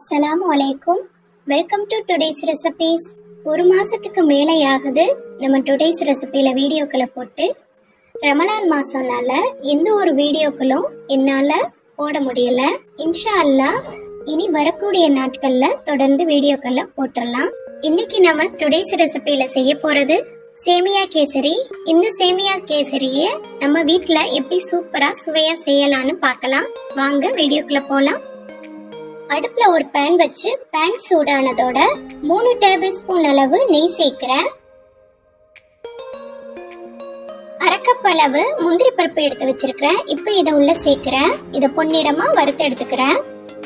அஸ்ஸலாமு அலைக்கும் welcome to today's recipes ஒரு மாசத்துக்கு மேலே ஆகுது நம்ம டுடேஸ் ரெசிபியில் வீடியோக்களை போட்டு ரமலான் மாசம்னால எந்த ஒரு வீடியோக்களும் என்னால் போட முடியல இன்ஷா அல்லாஹ் இனி வரக்கூடிய நாட்களில் தொடர்ந்து வீடியோக்களை போட்டுடலாம் இன்னைக்கு நம்ம டுடேஸ் ரெசிபியில் செய்ய போகிறது சேமியா கேசரி இந்த சேமியா கேசரியை நம்ம வீட்டில் எப்படி சூப்பராக சுவையாக செய்யலாம்னு பார்க்கலாம் வாங்க வீடியோக்குள்ள போகலாம் அடுப்புல ஒரு பேன் வச்சு பேன் சூடானதோட மூணு டேபிள் ஸ்பூன் அளவு நெய் சேர்க்கிறேன் அரைக்கப் அளவு முந்திரி பருப்பு எடுத்து வச்சிருக்கிறேன் இப்போ இதை உள்ள சேர்க்கிறேன் இதை பொன்னிறமா வறுத்து எடுத்துக்கிறேன்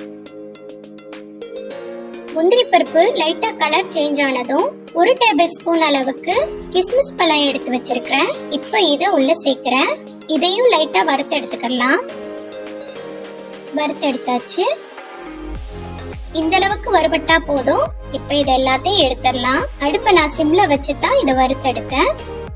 முந்திரி பருப்பு லைட்டா கலர் சேஞ்ச் ஆனதும் ஒரு டேபிள் ஸ்பூன் அளவுக்கு கிஸ்மிஸ் பழம் எடுத்து வச்சிருக்கிறேன் இப்போ இதை உள்ள சேர்க்கிறேன் இதையும் லைட்டா வறுத்து எடுத்துக்கலாம் வறுத்து எடுத்தாச்சு இந்த அளவுக்கு வறுபட்டா போதும் இப்ப இது எல்லாத்தையும் எடுத்துடலாம் அடுப்பை நான் சிம்ல வச்சு தான் இதை வறுத்தெடுத்தேன்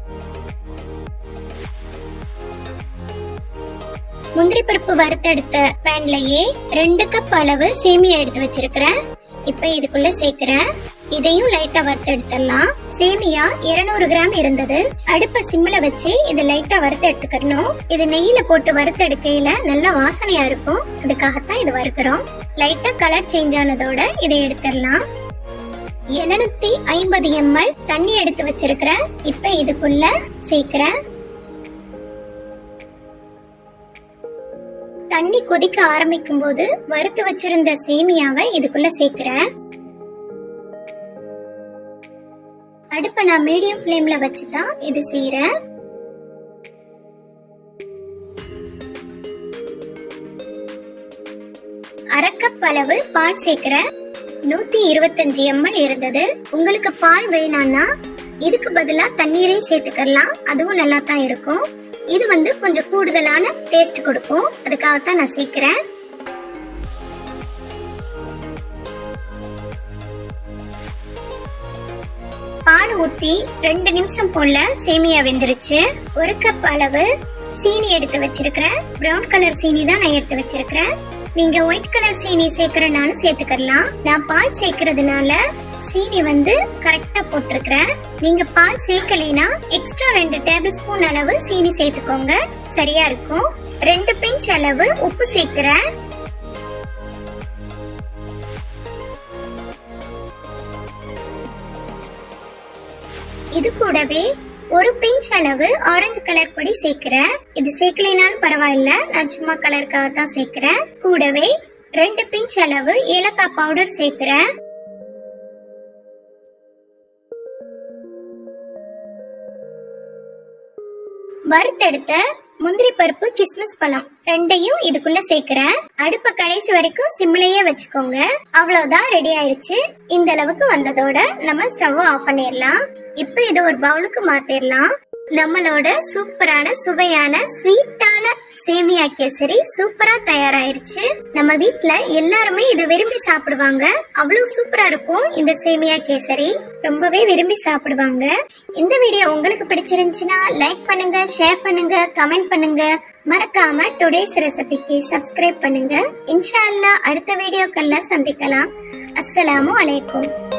முந்திரி பருப்பு வறுத்தெடுத்த பேன்லயே ரெண்டு கப் அளவு சேமியா எடுத்து வச்சிருக்கிறேன் இப்ப இதுக்குள்ள சேர்க்கிறேன் இதையும் லைட்டா வறுத்து எடுத்துடலாம் சேமியா 200 கிராம் இருந்தது அடுப்பை சிம்ல வச்சு இது லைட்டா வறுத்து எடுத்துக்கணும் இது நெய்யில போட்டு வறுத்து எடுக்கையில நல்ல வாசனையா இருக்கும் அதுக்காகத்தான் இது வறுக்கிறோம் லைட்டா கலர் சேஞ்ச் ஆனதோட இதை எடுத்துடலாம் எழுநூத்தி ஐம்பது எம்எல் தண்ணி எடுத்து வச்சிருக்கிறேன் இப்ப இதுக்குள்ள சேர்க்கிறேன் தண்ணி கொதிக்க ஆரம்பிக்கும் போது வறுத்து வச்சிருந்த சேமியாவை இதுக்குள்ள சேர்க்கிறேன் அடுப்பை நான் மீடியம் ஃப்ளேம்ல வச்சு தான் இது செய்யறேன் அரைக்கப் அளவு பால் சேர்க்கிறேன் நூத்தி இருபத்தஞ்சு எம்எல் இருந்தது உங்களுக்கு பால் வேணாம்னா இதுக்கு பதிலா தண்ணீரை சேர்த்துக்கலாம் அதுவும் நல்லா தான் இருக்கும் இது வந்து கொஞ்சம் கூடுதலான டேஸ்ட் கொடுக்கும் அதுக்காகத்தான் நான் சேர்க்கிறேன் பால் ஊத்தி ரெண்டு நிமிஷம் போல சேமியா வெந்துருச்சு ஒரு கப் அளவு சீனி எடுத்து வச்சிருக்கிறேன் பிரவுன் கலர் சீனி தான் நான் எடுத்து வச்சிருக்கிறேன் நீங்க ஒயிட் கலர் சீனி சேர்க்கறனாலும் சேர்த்துக்கலாம் நான் பால் சேர்க்கறதுனால சீனி வந்து கரெக்டா போட்டிருக்கிறேன் நீங்க பால் சேர்க்கலைனா எக்ஸ்ட்ரா ரெண்டு டேபிள் ஸ்பூன் அளவு சீனி சேர்த்துக்கோங்க சரியா இருக்கும் ரெண்டு பிஞ்ச் அளவு உப்பு சேர்க்கிறேன் இது கூடவே ஒரு பிஞ்ச் அளவு ஆரஞ்சு கலர் பொடி சேர்க்கிறேன் இது சேர்க்கலைனாலும் பரவாயில்ல நான் சும்மா கலருக்காக தான் சேர்க்கிறேன் கூடவே ரெண்டு பிஞ்ச் அளவு ஏலக்காய் பவுடர் சேர்க்கிறேன் வறுத்தெடுத்த முந்திரி பருப்பு கிஸ்மிஸ் பழம் ரெண்டையும் இதுக்குள்ள சேர்க்கிறேன் அடுப்ப கடைசி வரைக்கும் சிம்லயே வச்சுக்கோங்க அவ்வளவுதான் ரெடி ஆயிருச்சு இந்த அளவுக்கு வந்ததோட நம்ம ஸ்டவ் ஆஃப் பண்ணிடலாம் இப்போ இதை ஒரு பவுலுக்கு மாத்திரலாம் நம்மளோட சூப்பரான சுவையான ஸ்வீட்டான சேமியா கேசரி சூப்பரா தயாராயிருச்சு நம்ம வீட்ல எல்லாருமே இதை விரும்பி சாப்பிடுவாங்க அவ்வளவு சூப்பரா இருக்கும் இந்த சேமியா கேசரி ரொம்பவே விரும்பி சாப்பிடுவாங்க இந்த வீடியோ உங்களுக்கு பிடிச்சிருந்துச்சுன்னா லைக் பண்ணுங்க ஷேர் பண்ணுங்க கமெண்ட் பண்ணுங்க மறக்காம டுடேஸ் ரெசிபிக்கு சப்ஸ்கிரைப் பண்ணுங்க இன்ஷா அல்லாஹ் அடுத்த வீடியோக்கள்ல சந்திக்கலாம் அஸ்ஸலாமு அலைக்கும்